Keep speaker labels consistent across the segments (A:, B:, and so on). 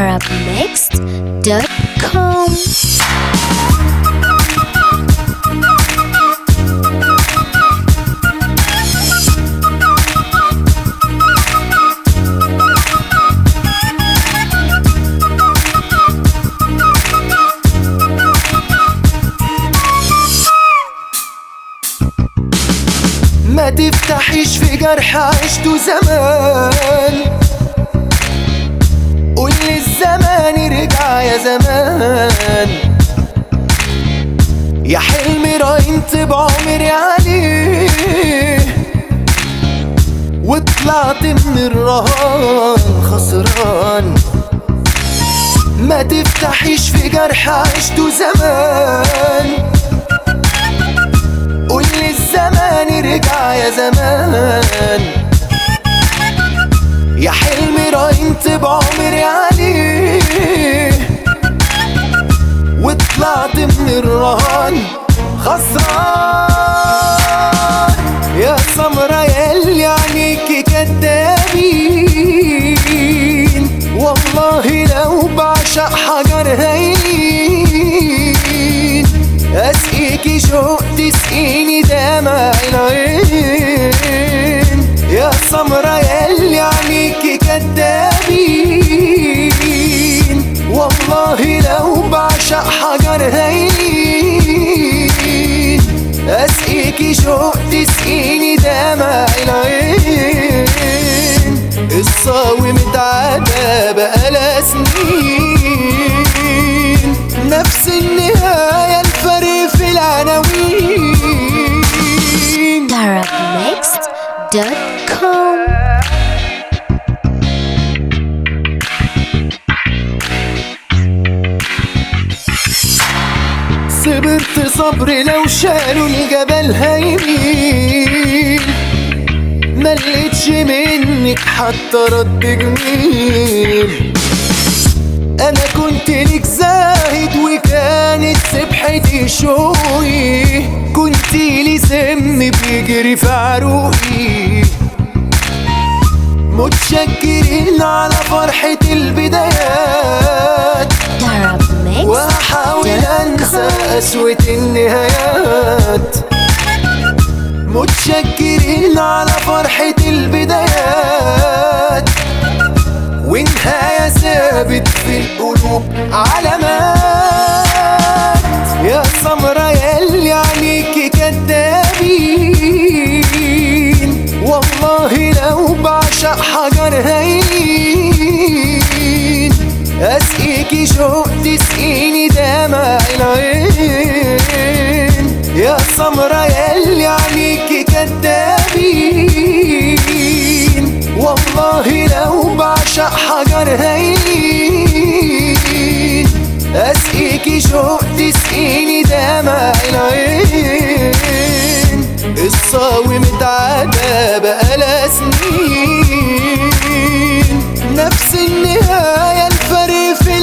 A: arabmixed.com
B: ما تفتحيش في جرح عشته زمان قول لي الزمان رجع يا زمان يا حلمي راينت بعمري عليه وطلعت من الرهان خسران ما تفتحيش في جرح عشته زمان قول لي الزمان رجع يا زمان يا حلمي راينت بعمري عليه وطلعت من الرهان خسران يا سمرة ياللي عينيكي كدابين والله لو بعشق حجر هين اسقيكي شوق تسقيني دمع العين يا سمرة ياللي عينيكي كدابين والله لو بعشق حجر هين اسقيكي شوق تسقيني دمع العين الصاوي متعدى بقالها سنين نفس النهاية الفرق في العناوين
A: arabmixed.com
B: صبرت صبري لو شالوا الجبل هيميل ملقتش منك حتى رد جميل انا كنت ليك زاهد وكانت سبحتي شوقي كنت لي سم بيجري في عروقي متشكرين على فرحة البدايات وهحاول انسى
A: arabmixed.com
B: قسوة النهايات متشكرين على فرحة البدايات ونهاية ثابت في القلوب علامات يا سمرة ياللي عينيكي كدابين والله لو بعشق حجر هين اسقيكي شوق تسقيني دمع العين يا سمرة ياللي عينيكي كدابين والله لو بعشق حجر هين اسقيكي شوق تسقيني دمع العين الصاوي متعدى بقالها سنين نفس النهاية الفرق في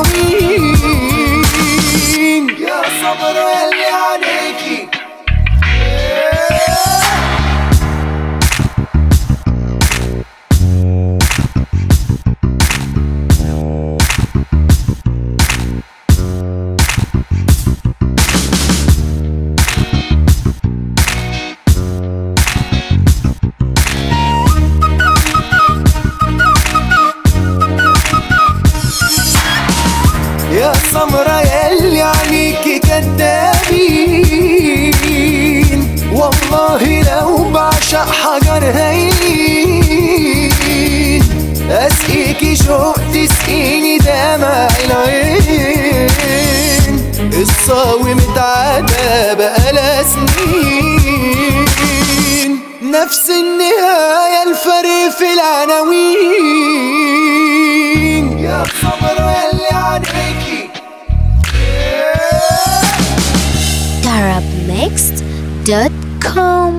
B: العناوين يا صبر اللي عليكي يا سمرة ياللي عينيكي كدابين والله لو بعشق حجر هين اسقيكي شوق تسقيني دمع العين الصاوي متعدى بقالها سنين نفس النهاية الفرق في العناوين يا صبر اللي عليكي
A: arabmixed.com